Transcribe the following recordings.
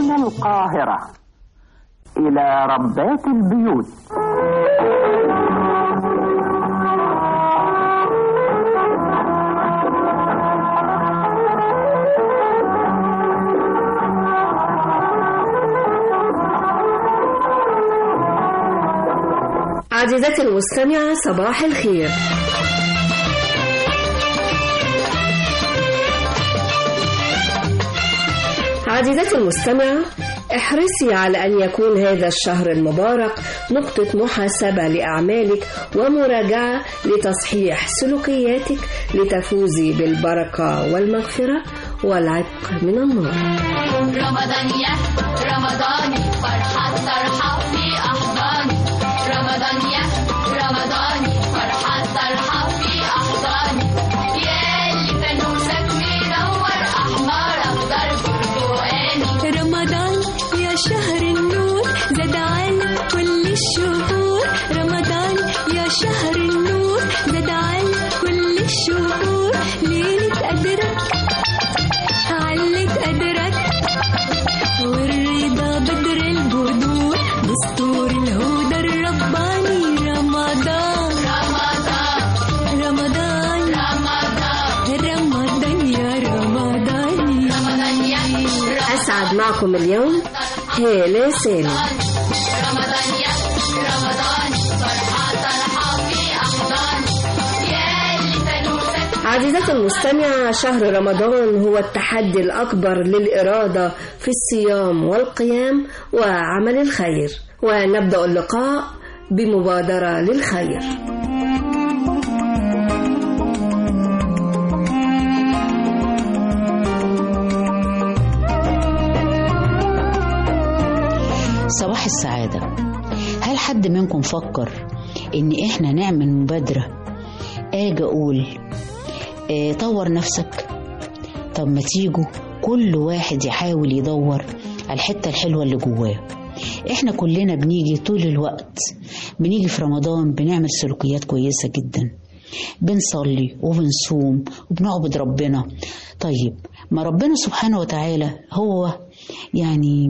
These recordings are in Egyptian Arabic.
من القاهرة إلى ربات البيوت عزيزتي المستمعة صباح الخير عزيزتي المستمعة احرصي على أن يكون هذا الشهر المبارك نقطة محاسبة لأعمالك ومراجعة لتصحيح سلوكياتك لتفوزي بالبركة والمغفرة والعتق من النار رمضان يا رمضاني فرحة طرحة في أحضاني رمضان يا رمضاني فرحة طرحة في أحضاني يا اللي فانوسك منور أحمر أخضر برتقاني رمضان يا شهر النور زاد على كل الشهور رمضان يا شهر النور زاد على كل الشهور ليلة قدرك علت قدرك والرضا بدر البدور دستور الهدى الرباني رمضان رمضان رمضان رمضان رمضان يا رمضان رمضان يا أسعد معكم اليوم هالة سالم رمضان يا رمضان فرحة طرحة في أحضاني يا اللي فانوسك عزيزتي المستمعة شهر رمضان هو التحدي الأكبر للإرادة في الصيام والقيام وعمل الخير ونبدأ اللقاء بمبادرة للخير صباح السعادة هل حد منكم فكر ان احنا نعمل مبادرة اجي اقول اه طور نفسك طب ما تيجوا كل واحد يحاول يدور على الحتة الحلوة اللي جواه احنا كلنا بنيجي طول الوقت بنيجي في رمضان بنعمل سلوكيات كويسة جدا بنصلي وبنصوم وبنعبد ربنا طيب ما ربنا سبحانه وتعالى هو يعني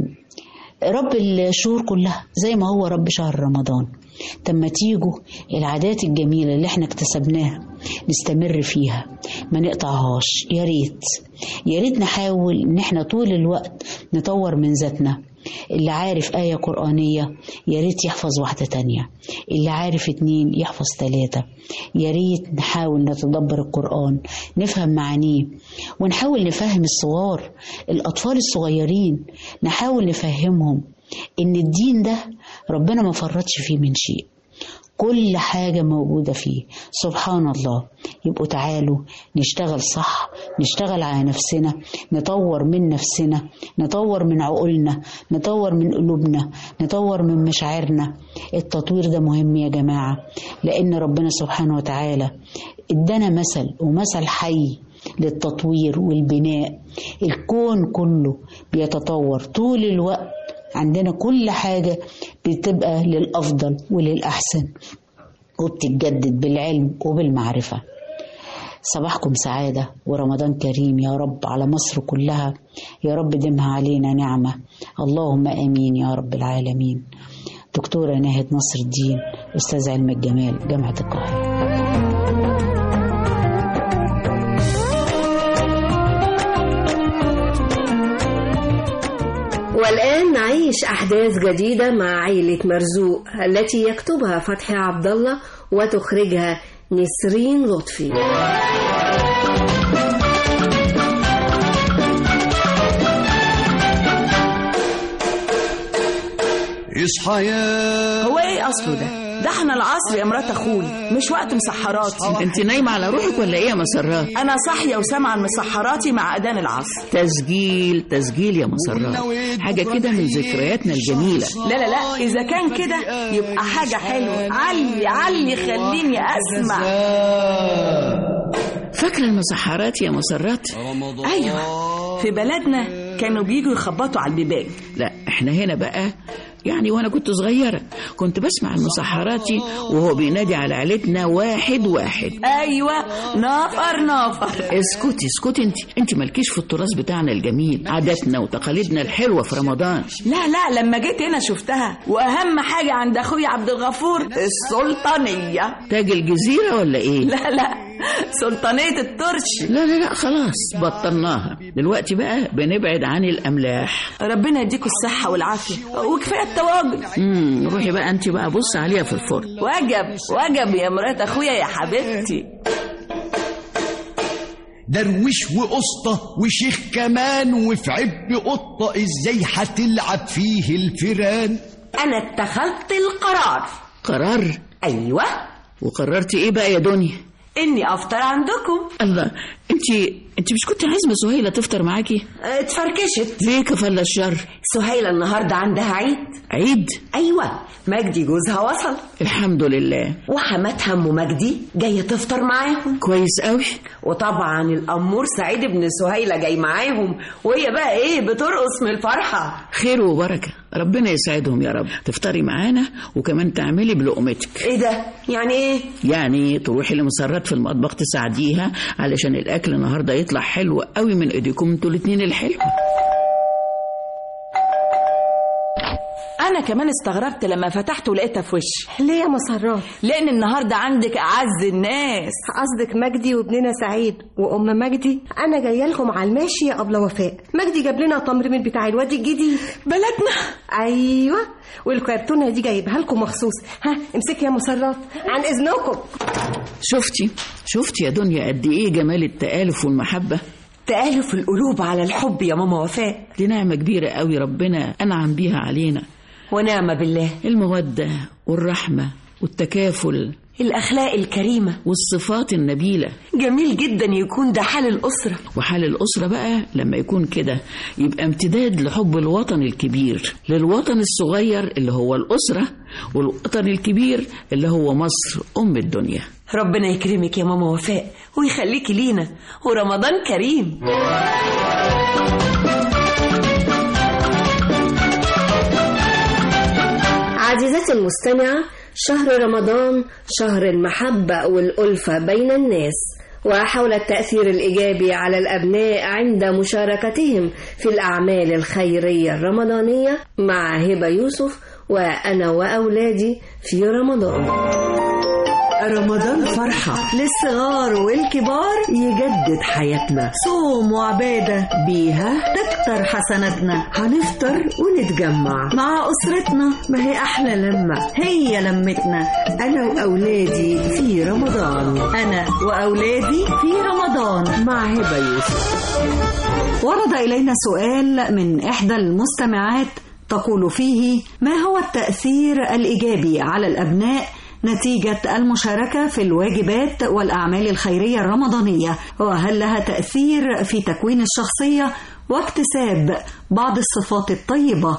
رب الشهور كلها زي ما هو رب شهر رمضان طب ما تيجوا العادات الجميلة اللي احنا اكتسبناها نستمر فيها ما نقطعهاش يا ريت يا ريت نحاول ان احنا طول الوقت نطور من ذاتنا اللي عارف آية قرآنية يا ريت يحفظ واحدة تانية اللي عارف اتنين يحفظ تلاتة يا ريت نحاول نتدبر القرآن نفهم معانيه ونحاول نفهم الصغار الأطفال الصغيرين نحاول نفهمهم إن الدين ده ربنا ما فرطش فيه من شيء كل حاجة موجودة فيه سبحان الله يبقوا تعالوا نشتغل صح نشتغل على نفسنا نطور من نفسنا نطور من عقولنا نطور من قلوبنا نطور من مشاعرنا التطوير ده مهم يا جماعة لأن ربنا سبحانه وتعالى ادانا مثل ومثل حي للتطوير والبناء الكون كله بيتطور طول الوقت عندنا كل حاجة بتبقى للأفضل وللأحسن وبتتجدد بالعلم وبالمعرفة صباحكم سعادة ورمضان كريم يا رب على مصر كلها يا رب دمها علينا نعمة اللهم آمين يا رب العالمين دكتورة ناهد نصر الدين أستاذ علم الجمال جامعة القاهرة والآن نعيش أحداث جديدة مع عائلة مرزوق التي يكتبها فتحي عبد الله وتخرجها نسرين لطفي اصحى يا هو ايه اصله ده ده احنا العصر يا مرات اخوي مش وقت مسحراتي انت نايمه على روحك ولا ايه يا مسرات انا صاحيه وسامعه المسحراتي مع اذان العصر تسجيل تسجيل يا مسرات حاجه كده من ذكرياتنا الجميله لا لا لا اذا كان كده يبقى حاجه حلوه علي علي خليني اسمع فاكره المسحرات يا مسرات ايوه في بلدنا كانوا بيجوا يخبطوا على البيبان لا احنا هنا بقى يعني وانا كنت صغيره كنت بسمع المسحراتي وهو بينادي على عيلتنا واحد واحد ايوه نفر نفر اسكتي اسكتي انت انت مالكيش في التراث بتاعنا الجميل عاداتنا وتقاليدنا الحلوه في رمضان لا لا لما جيت هنا شفتها واهم حاجه عند اخويا عبد الغفور السلطانيه تاج الجزيره ولا ايه لا لا سلطانيه الترش لا لا لا خلاص بطلناها دلوقتي بقى بنبعد عن الاملاح ربنا يديكوا الصحه والعافيه وكفايه التواجد امم روحي بقى انت بقى بص عليها في الفرن وجب وجب يا مرات اخويا يا حبيبتي درويش وقسطة وشيخ كمان وفي عب قطة ازاي هتلعب فيه الفيران أنا اتخذت القرار قرار أيوة وقررتي ايه بقى يا دنيا إني أفطر عندكم الله انت انت مش كنت عازمه سهيله تفطر معاكي اتفركشت ليه كفل الشر سهيلة النهاردة عندها عيد عيد أيوة مجدي جوزها وصل الحمد لله وحماتها أم مجدي جاية تفطر معاهم كويس قوي وطبعا الأمور سعيد ابن سهيلة جاي معاهم وهي بقى إيه بترقص من الفرحة خير وبركه ربنا يسعدهم يا رب تفطري معانا وكمان تعملي بلقمتك إيه ده يعني إيه يعني تروحي لمسرات في المطبخ تساعديها علشان الاكل النهارده يطلع حلو قوي من ايديكم انتوا الاتنين الحلوه انا كمان استغربت لما فتحته ولقيتها في وشي ليه يا مسرات لان النهارده عندك اعز الناس قصدك مجدي وابننا سعيد وام مجدي انا جايه لكم على الماشي يا ابله وفاء مجدي جاب لنا تمر من بتاع الواد الجديد بلدنا ايوه والكرتونه دي جايبها لكم مخصوص ها امسكي يا مسرات عن اذنكم شفتي شفتي يا دنيا قد ايه جمال التآلف والمحبه تآلف القلوب على الحب يا ماما وفاء دي نعمه كبيره قوي ربنا انعم بيها علينا ونعم بالله الموده والرحمه والتكافل الأخلاق الكريمة والصفات النبيله جميل جدا يكون ده حال الأسرة وحال الأسرة بقى لما يكون كده يبقى امتداد لحب الوطن الكبير للوطن الصغير اللي هو الأسرة والوطن الكبير اللي هو مصر أم الدنيا ربنا يكرمك يا ماما وفاء ويخليكي لينا ورمضان كريم عزيزتي المستمعة شهر رمضان شهر المحبة والألفة بين الناس وحول التأثير الإيجابي على الأبناء عند مشاركتهم في الأعمال الخيرية الرمضانية مع هبة يوسف وأنا وأولادي في رمضان رمضان فرحة للصغار والكبار يجدد حياتنا صوم وعبادة بيها تكتر حسناتنا هنفطر ونتجمع مع أسرتنا ما هي أحلى لمة هي لمتنا أنا وأولادي في رمضان أنا وأولادي في رمضان مع هبة يوسف ورد إلينا سؤال من إحدى المستمعات تقول فيه ما هو التأثير الإيجابي على الأبناء نتيجة المشاركة في الواجبات والأعمال الخيرية الرمضانية وهل لها تأثير في تكوين الشخصية واكتساب بعض الصفات الطيبة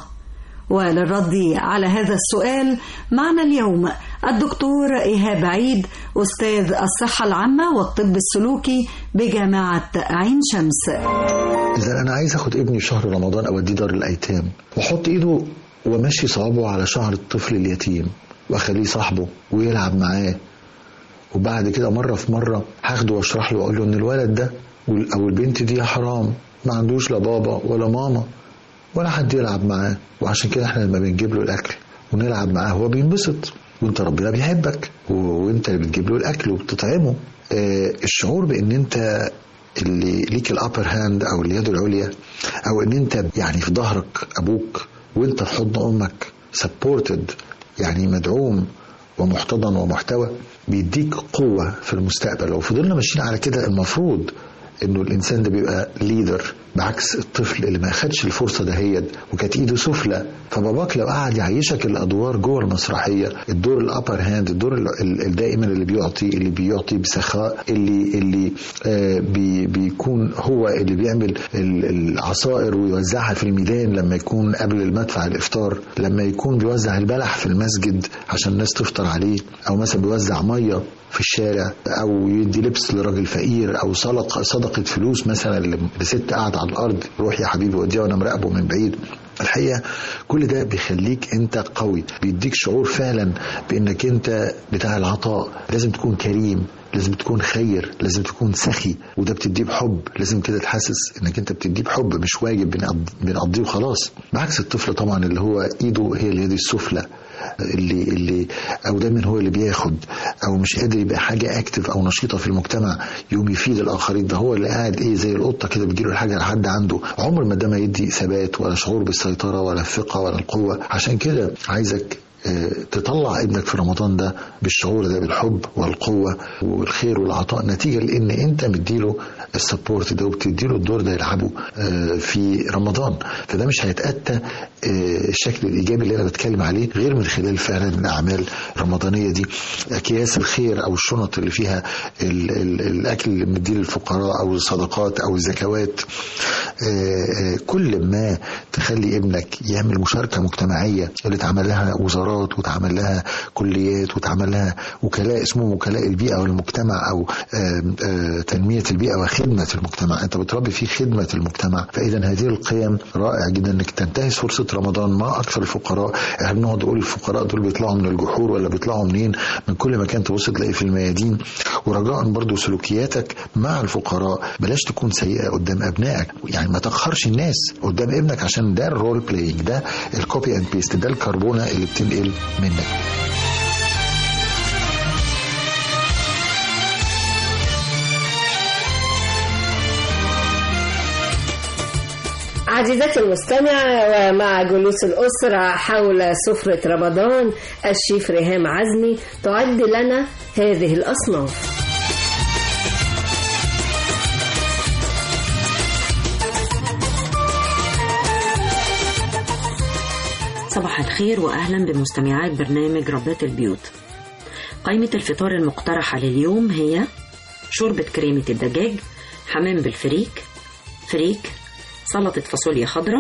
وللرد على هذا السؤال معنا اليوم الدكتور إيهاب عيد أستاذ الصحة العامة والطب السلوكي بجامعة عين شمس إذا أنا عايز أخد ابني في شهر رمضان أوديه دار الأيتام وأحط إيده ومشي صوابعه على شعر الطفل اليتيم واخليه صاحبه ويلعب معاه وبعد كده مرة في مرة هاخده واشرح له واقول له ان الولد ده او البنت دي حرام ما عندوش لا بابا ولا ماما ولا حد يلعب معاه وعشان كده احنا لما بنجيب له الاكل ونلعب معاه هو بينبسط وانت ربنا بيحبك وانت اللي بتجيب له الاكل وبتطعمه آه الشعور بان انت اللي ليك الابر هاند او اليد العليا او ان انت يعني في ظهرك ابوك وانت في حضن امك سبورتد يعني مدعوم ومحتضن ومحتوى بيديك قوة في المستقبل لو فضلنا ماشيين على كده المفروض انه الانسان ده بيبقى ليدر بعكس الطفل اللي ما اخدش الفرصه دهيت وكانت ايده سفلى فباباك لو قعد يعيشك الادوار جوه المسرحيه الدور الابر هاند الدور دائما اللي بيعطي اللي بيعطي بسخاء اللي اللي آه بي بيكون هو اللي بيعمل العصائر ويوزعها في الميدان لما يكون قبل المدفع الافطار لما يكون بيوزع البلح في المسجد عشان الناس تفطر عليه او مثلا بيوزع ميه في الشارع او يدي لبس لراجل فقير او صدقه صدقه فلوس مثلا لست قاعد على الارض روح يا حبيبي وديها وانا مراقبه من بعيد الحقيقه كل ده بيخليك انت قوي بيديك شعور فعلا بانك انت بتاع العطاء لازم تكون كريم لازم تكون خير لازم تكون سخي وده بتديه بحب لازم كده تحسس انك انت بتديه بحب مش واجب بنقض- بنقضيه وخلاص بعكس الطفل طبعا اللي هو ايده هي اليد السفلى اللي اللي او دايما هو اللي بياخد او مش قادر يبقى حاجه اكتف او نشيطه في المجتمع يوم يفيد الاخرين ده هو اللي قاعد ايه زي القطه كده بتجيله الحاجه لحد عنده عمر ما ده ما يدي ثبات ولا شعور بالسيطره ولا الثقه ولا القوه عشان كده عايزك آه، تطلع ابنك في رمضان ده بالشعور ده بالحب والقوه والخير والعطاء نتيجه لان انت مديله السبورت ده وبتديله الدور ده يلعبه آه، في رمضان فده مش هيتاتى آه، الشكل الايجابي اللي انا بتكلم عليه غير من خلال فعلا الاعمال الرمضانيه دي اكياس الخير او الشنط اللي فيها ال ال الاكل اللي مديه للفقراء او الصدقات او الزكوات آه، آه، كل ما تخلي ابنك يعمل مشاركه مجتمعيه اللي اتعمل لها وزارات واتعمل لها كليات واتعمل لها وكلاء اسمهم وكلاء البيئه والمجتمع او آم، آه، تنميه البيئه وخدمه المجتمع انت بتربي فيه خدمه المجتمع فاذا هذه القيم رائع جدا انك تنتهز فرصه رمضان ما اكثر الفقراء احنا بنقعد نقول الفقراء دول بيطلعوا من الجحور ولا بيطلعوا منين من كل مكان تبص تلاقي في الميادين ورجاء برضو سلوكياتك مع الفقراء بلاش تكون سيئه قدام ابنائك يعني ما تقهرش الناس قدام ابنك عشان ده الرول بلاينج ده الكوبي اند بيست ده الكربونه اللي بتنقل منك عزيزتي المستمعة ومع جلوس الأسرة حول سفرة رمضان الشيف ريهام عزمي تعد لنا هذه الأصناف صباح الخير وأهلا بمستمعات برنامج ربات البيوت قائمة الفطار المقترحة لليوم هي شوربة كريمة الدجاج حمام بالفريك فريك سلطة فاصوليا خضراء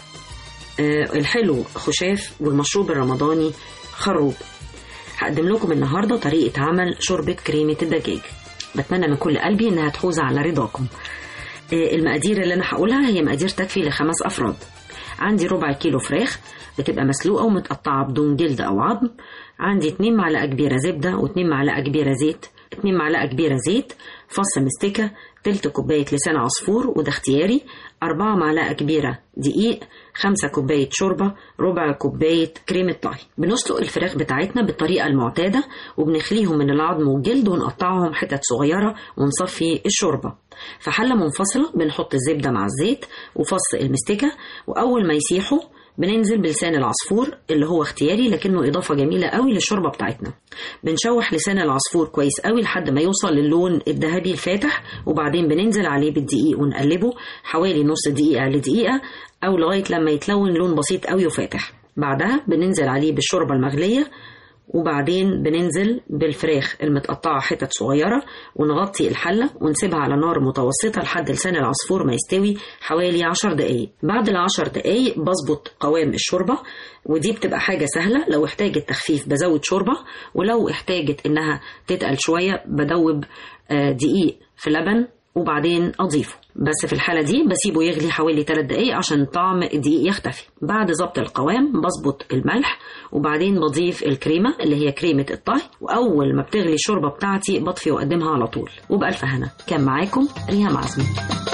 آه الحلو خشاف والمشروب الرمضاني خروب هقدم لكم النهاردة طريقة عمل شوربة كريمة الدجاج بتمنى من كل قلبي إنها تحوز على رضاكم آه المقادير اللي أنا هقولها هي مقادير تكفي لخمس أفراد عندي ربع كيلو فراخ بتبقى مسلوقة ومتقطعة بدون جلد أو عظم عندي 2 معلقة كبيرة زبدة و2 معلقة كبيرة زيت 2 معلقة كبيرة زيت فص مستكة تلت كوباية لسان عصفور وده اختياري أربعة معلقة كبيرة دقيق خمسة كوباية شوربة ربع كوباية كريمة طهي بنسلق الفراخ بتاعتنا بالطريقة المعتادة وبنخليهم من العظم والجلد ونقطعهم حتت صغيرة ونصفي الشوربة في حلة منفصلة بنحط الزبدة مع الزيت وفص المستكة وأول ما يسيحوا بننزل بلسان العصفور اللي هو اختياري لكنه إضافة جميلة قوي للشوربة بتاعتنا بنشوح لسان العصفور كويس قوي لحد ما يوصل للون الذهبي الفاتح وبعدين بننزل عليه بالدقيق ونقلبه حوالي نص دقيقة لدقيقة أو لغاية لما يتلون لون بسيط قوي وفاتح بعدها بننزل عليه بالشوربة المغلية وبعدين بننزل بالفراخ المتقطعة حتت صغيرة ونغطي الحلة ونسيبها على نار متوسطة لحد لسان العصفور ما يستوي حوالي عشر دقايق بعد العشر دقايق بظبط قوام الشوربة ودي بتبقى حاجة سهلة لو احتاجت تخفيف بزود شوربة ولو احتاجت انها تتقل شوية بدوب آه، دقيق في لبن وبعدين اضيفه بس في الحالة دي بسيبه يغلي حوالي 3 دقايق عشان طعم الدقيق يختفي بعد ظبط القوام بظبط الملح وبعدين بضيف الكريمة اللي هي كريمة الطهي وأول ما بتغلي الشوربة بتاعتي بطفي وأقدمها على طول وبألف هنا كان معاكم ريهام عزمي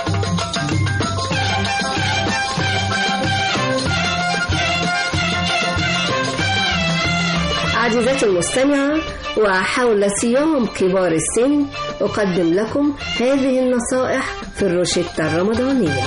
عزيزتي المستمعة وحول صيام كبار السن أقدم لكم هذه النصائح في الروشتة الرمضانية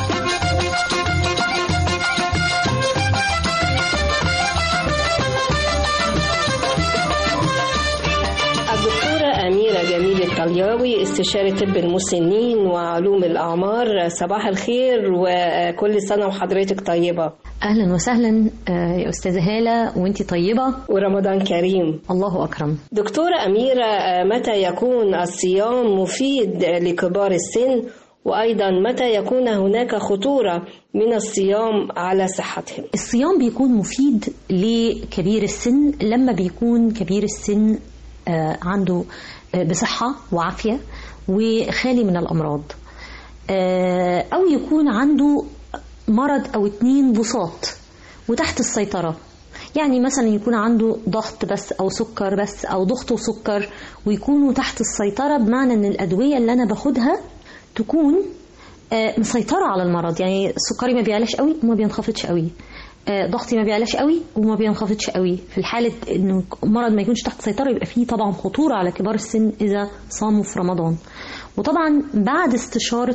الدكتورة أميرة جميل الطلياوي استشاري طب المسنين وعلوم الأعمار صباح الخير وكل سنة وحضرتك طيبة اهلا وسهلا آه، يا استاذه هاله وانتي طيبه ورمضان كريم الله اكرم دكتورة أميرة آه، متى يكون الصيام مفيد لكبار السن وأيضا متى يكون هناك خطورة من الصيام على صحتهم الصيام بيكون مفيد لكبير السن لما بيكون كبير السن آه، عنده آه، بصحه وعافيه وخالي من الامراض آه، او يكون عنده مرض او اتنين بساط وتحت السيطرة يعني مثلا يكون عنده ضغط بس أو سكر بس أو ضغط وسكر ويكونوا تحت السيطرة بمعنى أن الأدوية اللي أنا باخدها تكون آه، مسيطرة على المرض يعني سكري ما بيعلاش قوي وما بينخفضش قوي آه، ضغطي ما بيعلاش قوي وما بينخفضش قوي في الحالة انه المرض ما يكونش تحت سيطرة يبقى فيه طبعا خطورة على كبار السن إذا صاموا في رمضان وطبعا بعد استشارة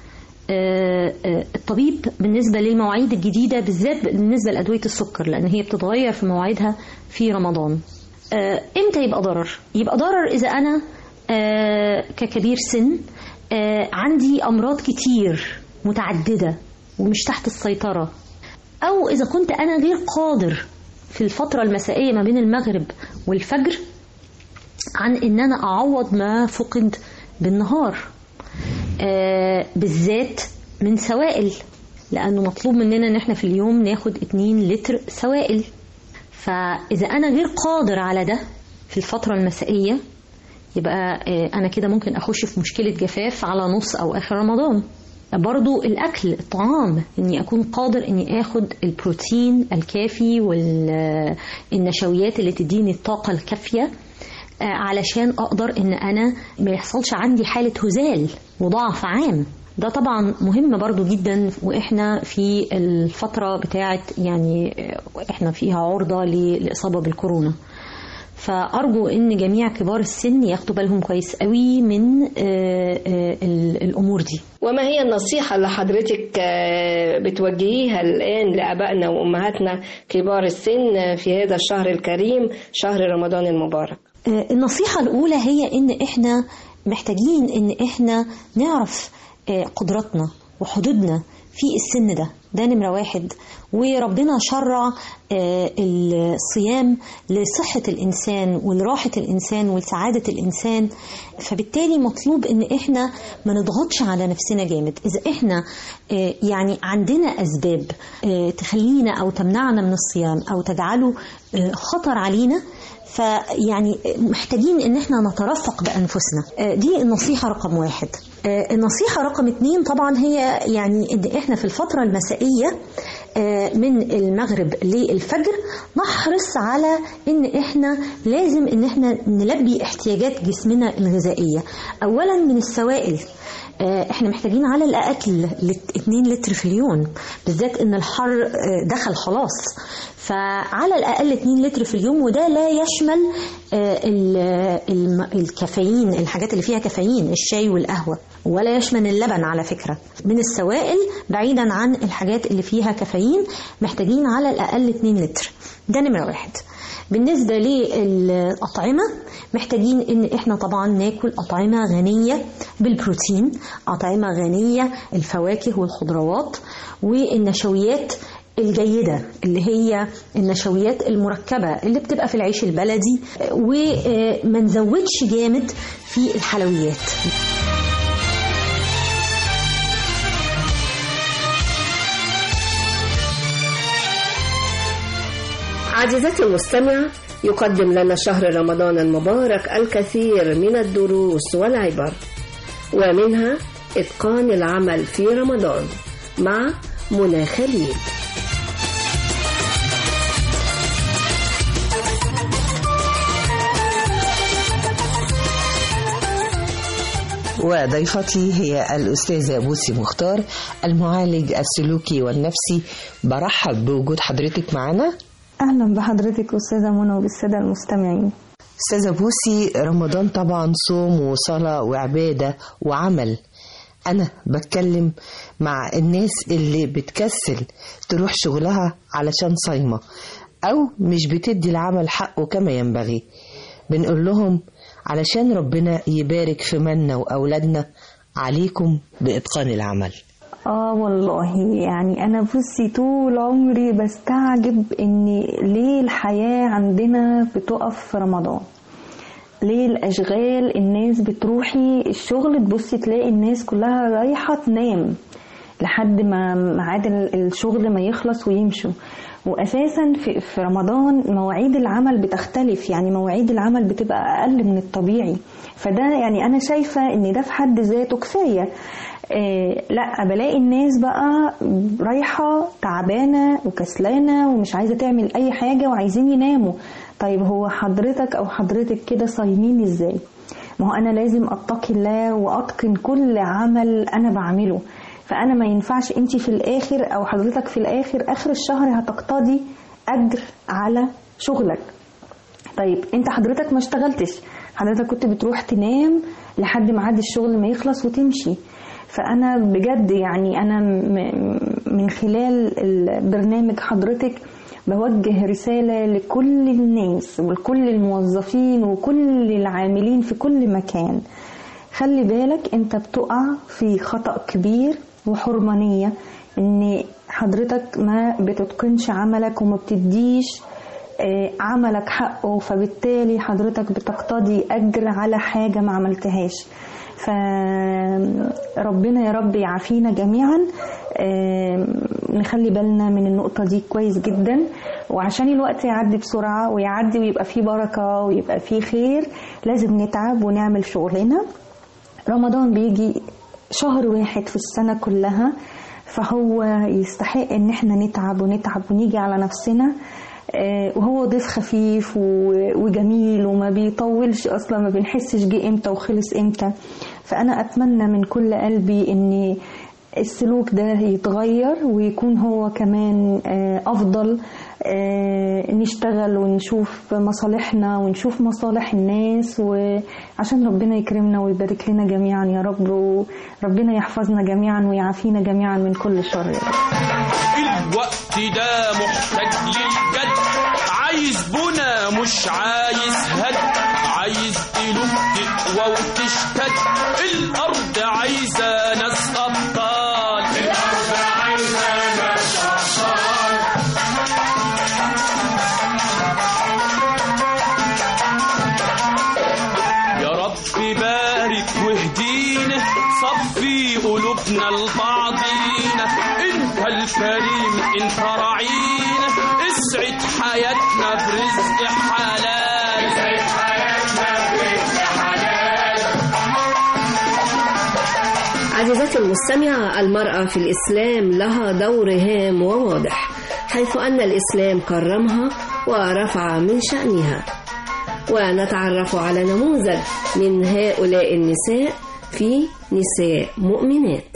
آه، آه، الطبيب بالنسبة للمواعيد الجديدة بالذات بالنسبة لأدوية السكر لأن هي بتتغير في مواعيدها في رمضان آه، امتى يبقى ضرر؟ يبقى ضرر إذا أنا آه، ككبير سن آه، عندي أمراض كتير متعددة ومش تحت السيطرة أو إذا كنت أنا غير قادر في الفترة المسائية ما بين المغرب والفجر عن إن أنا أعوض ما فقد بالنهار آه، بالذات من سوائل لأنه مطلوب مننا إن إحنا في اليوم ناخد 2 لتر سوائل فإذا أنا غير قادر على ده في الفترة المسائية يبقى آه، أنا كده ممكن أخش في مشكلة جفاف على نص أو آخر رمضان برضو الأكل الطعام إني أكون قادر إني آخد البروتين الكافي والنشويات اللي تديني الطاقة الكافية آه، علشان أقدر إن أنا ما يحصلش عندي حالة هزال وضعف عام ده طبعا مهم برضو جدا واحنا في الفترة بتاعت يعني آه، احنا فيها عرضة للإصابة بالكورونا فأرجو إن جميع كبار السن ياخدوا بالهم كويس قوي من آه، آه، ال- الأمور دي وما هي النصيحة اللي حضرتك آه، بتوجهيها الآن لآبائنا وأمهاتنا كبار السن في هذا الشهر الكريم شهر رمضان المبارك آه، النصيحة الأولى هي إن إحنا محتاجين إن إحنا نعرف آه، قدراتنا وحدودنا في السن ده ده نمرة واحد وربنا شرع آه، الصيام لصحة الإنسان ولراحة الإنسان ولسعادة الإنسان فبالتالي مطلوب إن إحنا ما نضغطش على نفسنا جامد إذا إحنا آه، يعني عندنا أسباب آه، تخلينا أو تمنعنا من الصيام أو تجعله آه، خطر علينا فيعني محتاجين ان احنا نترفق بانفسنا آه، دي النصيحه رقم واحد آه، النصيحه رقم اتنين طبعا هي يعني ان احنا في الفتره المسائيه آه، من المغرب للفجر نحرص على ان احنا لازم ان احنا نلبي احتياجات جسمنا الغذائيه اولا من السوائل آه، احنا محتاجين على الاقل 2 لتر في اليوم بالذات ان الحر آه، دخل خلاص فعلى الاقل 2 لتر في اليوم وده لا يشمل آه، ال- الم- الكافيين الحاجات اللي فيها كافيين الشاي والقهوه ولا يشمل اللبن على فكره من السوائل بعيدا عن الحاجات اللي فيها كافيين محتاجين على الاقل 2 لتر ده نمره واحد بالنسبة للأطعمة محتاجين إن إحنا طبعا ناكل أطعمة غنية بالبروتين أطعمة غنية الفواكه والخضروات والنشويات الجيدة اللي هي النشويات المركبة اللي بتبقى في العيش البلدي وما نزودش جامد في الحلويات عزيزتي المستمع يقدم لنا شهر رمضان المبارك الكثير من الدروس والعبر ومنها إتقان العمل في رمضان مع منى خليل وضيفتي هي الأستاذة بوسي مختار المعالج السلوكي والنفسي برحب بوجود حضرتك معنا أهلا بحضرتك أستاذة منى وبالسادة المستمعين أستاذة بوسي رمضان طبعا صوم وصلاة وعبادة وعمل أنا بتكلم مع الناس اللي بتكسل تروح شغلها علشان صايمة أو مش بتدي العمل حقه كما ينبغي بنقول لهم علشان ربنا يبارك في منا وأولادنا عليكم بإتقان العمل اه والله يعني انا بصي طول عمري بستعجب ان ليه الحياة عندنا بتقف في رمضان ليه الاشغال الناس بتروحي الشغل تبصي تلاقي الناس كلها رايحة تنام لحد ما ميعاد الشغل ما يخلص ويمشوا واساسا في, في رمضان مواعيد العمل بتختلف يعني مواعيد العمل بتبقى اقل من الطبيعي فده يعني انا شايفه ان ده في حد ذاته كفايه آه لا بلاقي الناس بقى رايحة تعبانة وكسلانة ومش عايزة تعمل أي حاجة وعايزين يناموا طيب هو حضرتك أو حضرتك كده صايمين إزاي؟ ما هو أنا لازم أتقي الله وأتقن كل عمل أنا بعمله فأنا ما ينفعش أنت في الآخر أو حضرتك في الآخر آخر الشهر هتقتضي أجر على شغلك طيب انت حضرتك ما اشتغلتش حضرتك كنت بتروح تنام لحد ميعاد الشغل ما يخلص وتمشي فانا بجد يعني انا م- من خلال البرنامج حضرتك بوجه رسالة لكل الناس ولكل الموظفين وكل العاملين في كل مكان خلي بالك انت بتقع في خطأ كبير وحرمانية ان حضرتك ما بتتقنش عملك وما بتديش آه، عملك حقه فبالتالي حضرتك بتقتضي أجر على حاجة ما عملتهاش فربنا يا رب يعافينا جميعا آه، نخلي بالنا من النقطة دي كويس جدا وعشان الوقت يعدي بسرعة ويعدي ويبقى فيه بركة ويبقى فيه خير لازم نتعب ونعمل شغلنا رمضان بيجي شهر واحد في السنة كلها فهو يستحق ان احنا نتعب ونتعب ونيجي على نفسنا آه، وهو ضيف خفيف و- وجميل وما بيطولش اصلا ما بنحسش جه امتى وخلص امتى فانا اتمنى من كل قلبي ان السلوك ده يتغير ويكون هو كمان آه، افضل آه، نشتغل ونشوف مصالحنا ونشوف مصالح الناس وعشان ربنا يكرمنا ويبارك لنا جميعا يا رب وربنا يحفظنا جميعا ويعافينا جميعا من كل شر يا رب الوقت ده محتاج للجد عايز بنا مش عايز هد عايز قلوب تقوى وتشتد الأرض عايزة ناس أبطال الأرض عايزة ناس أبطال يا رب بارك واهدينا صفي قلوبنا لبعضينا انت الكريم انت رعينا اسعد حياتنا برزق حلال اسعد حياتنا برزق حلال عزيزتي المستمعة المرأة في الإسلام لها دور هام وواضح حيث أن الإسلام كرمها ورفع من شأنها ونتعرف على نموذج من هؤلاء النساء في نساء مؤمنات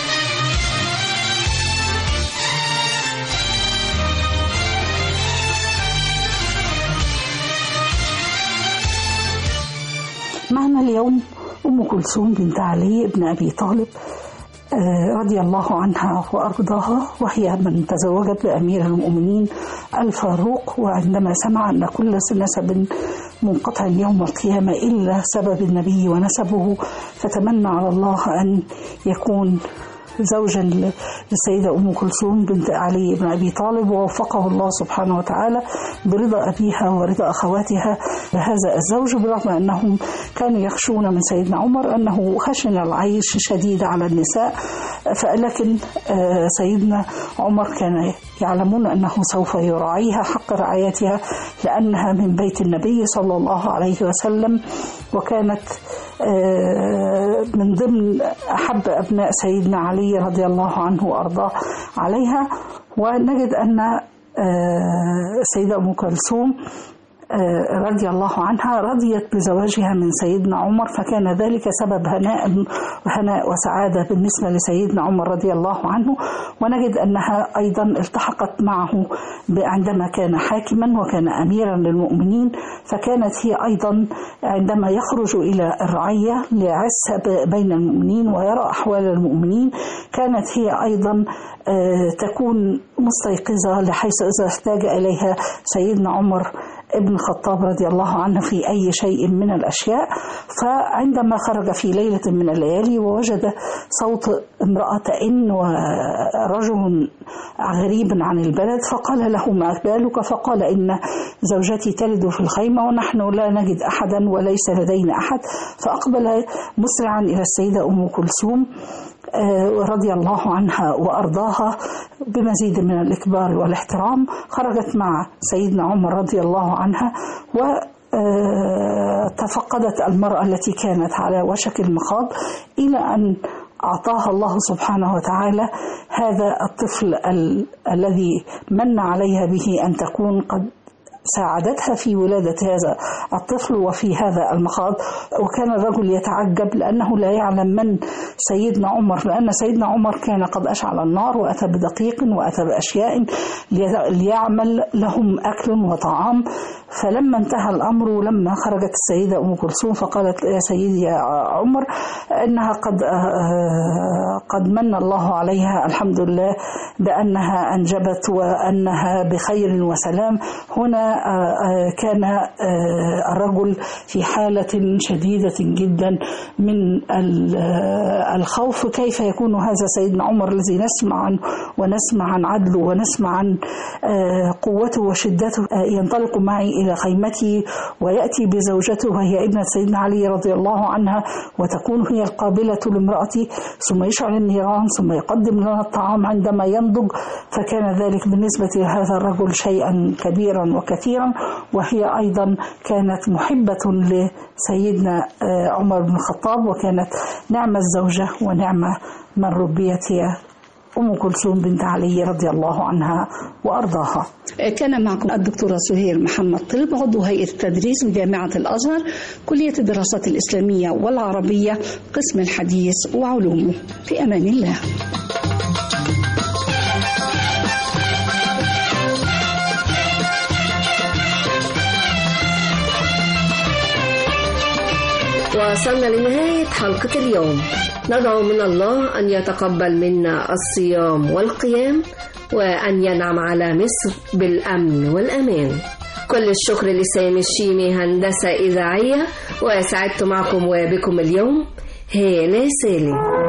معنا اليوم أم كلثوم بنت علي بن أبي طالب آه، رضي الله عنها وأرضاها وهي من تزوجت بأمير المؤمنين الفاروق وعندما سمع أن كل نسب منقطع يوم القيامة إلا سبب النبي ونسبه فتمنى على الله أن يكون زوجا للسيدة أم كلثوم بنت علي بن أبي طالب ووفقه الله سبحانه وتعالى برضا أبيها ورضا أخواتها لهذا الزوج برغم أنهم كانوا يخشون من سيدنا عمر أنه خشن العيش شديد على النساء فلكن آه، سيدنا عمر كان يعلمون أنه سوف يراعيها حق رعايتها لأنها من بيت النبي صلى الله عليه وسلم وكانت آه، من ضمن أحب أبناء سيدنا علي رضي الله عنه وأرضاه عليها ونجد أن آه، السيدة أم كلثوم آه، رضي الله عنها رضيت بزواجها من سيدنا عمر فكان ذلك سبب هناء هناء وسعادة بالنسبة لسيدنا عمر رضي الله عنه ونجد أنها أيضا التحقت معه ب- عندما كان حاكما وكان أميرا للمؤمنين فكانت هي أيضا عندما يخرج إلى الرعية ليعس ب- بين المؤمنين ويرى أحوال المؤمنين كانت هي أيضا آه، تكون مستيقظة لحيث إذا احتاج إليها سيدنا عمر ابن الخطاب رضي الله عنه في أي شيء من الأشياء فعندما خرج في ليلة من الليالي ووجد صوت امرأة تئن ورجل غريب عن البلد فقال له ما بالك فقال إن زوجتي تلد في الخيمة ونحن لا نجد أحدا وليس لدينا أحد فأقبل مسرعا إلى السيدة أم كلثوم آه، رضي الله عنها وأرضاها بمزيد من الإكبار والاحترام خرجت مع سيدنا عمر رضي الله عنها و آه، تفقدت المرأة التي كانت على وشك المخاض إلى أن أعطاها الله سبحانه وتعالى هذا الطفل ال- الذي من عليها به أن تكون قد ساعدتها في ولادة هذا الطفل وفي هذا المخاض وكان الرجل يتعجب لأنه لا يعلم من سيدنا عمر لأن سيدنا عمر كان قد أشعل النار وأتى بدقيق وأتى بأشياء لي- ليعمل لهم أكل وطعام فلما انتهى الأمر ولما خرجت السيدة أم كلثوم فقالت يا سيدي يا عمر إنها قد آه، قد من الله عليها الحمد لله بأنها أنجبت وأنها بخير وسلام هنا آه، آه، كان آه، الرجل في حالة شديدة جدا من ال- آه، الخوف كيف يكون هذا سيدنا عمر الذي نسمع عنه ونسمع عن عدله ونسمع عن آه، قوته وشدته آه، ينطلق معي إلى خيمته ويأتي بزوجته وهي ابنة سيدنا علي رضي الله عنها وتكون هي القابلة لامرأتي ثم يشعل النيران ثم يقدم لنا الطعام عندما ينضج فكان ذلك بالنسبة لهذا الرجل شيئا كبيرا وكثيرا وهي أيضا كانت محبة لسيدنا آه، عمر بن الخطاب وكانت نعمة الزوجة ونعمة من ربيت هي أم كلثوم بنت علي رضي الله عنها وأرضاها كان معكم الدكتورة سهير محمد طلب عضو هيئة التدريس بجامعة الأزهر كلية الدراسات الإسلامية والعربية قسم الحديث وعلومه في أمان الله وصلنا لنهاية حلقة اليوم ندعو من الله أن يتقبل منا الصيام والقيام وأن ينعم على مصر بالأمن والأمان كل الشكر لسامي الشيمي هندسة إذاعية وسعدت معكم وبكم اليوم هالة سالم